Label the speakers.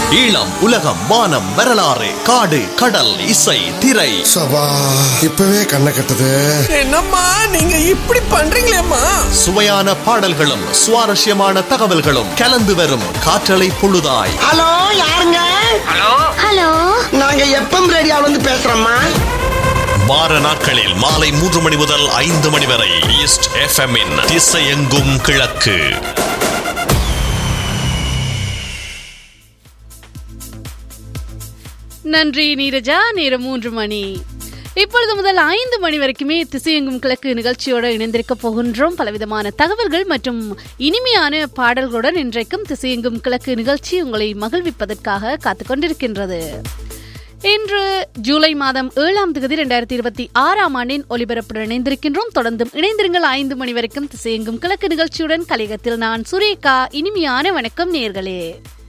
Speaker 1: ஈழம் உலகம் வானம் வரலாறு காடு கடல் இசை திரை
Speaker 2: சபா இப்பவே கண்ணை கட்டுது
Speaker 3: என்னம்மா நீங்க இப்படி பண்றீங்களேம்மா
Speaker 1: சுவையான பாடல்களும் சுவாரஸ்யமான தகவல்களும் கலந்து வரும் காற்றலை பொழுதாய்
Speaker 4: ஹலோ யாருங்க
Speaker 5: ஹலோ
Speaker 4: நாங்க எப்பம் ரேடியோல இருந்து பேசுறோம்மா
Speaker 1: வார நாட்களில் மாலை மூன்று மணி முதல் ஐந்து மணி வரை ஈஸ்ட் எஃப்எம் இன் திசையெங்கும் கிழக்கு
Speaker 6: நன்றி நீரஜா நேரம் மூன்று மணி இப்பொழுது முதல் ஐந்து மணி வரைக்குமே திசையெங்கும் கிழக்கு நிகழ்ச்சியோடு இணைந்திருக்க போகின்றோம் பலவிதமான தகவல்கள் மற்றும் இனிமையான பாடல்களுடன் இன்றைக்கும் திசையெங்கும் கிழக்கு நிகழ்ச்சி உங்களை மகிழ்விப்பதற்காக காத்துக் கொண்டிருக்கின்றது இன்று ஜூலை மாதம் ஏழாம் தேதி இரண்டாயிரத்தி இருபத்தி ஆறாம் ஆண்டின் ஒலிபரப்புடன் இணைந்திருக்கின்றோம் தொடர்ந்தும் இணைந்திருங்கள் ஐந்து மணி வரைக்கும் திசையெங்கும் கிழக்கு நிகழ்ச்சியுடன் கலிகத்தில் நான் சுரேகா இனிமையான வணக்கம் நேர்களே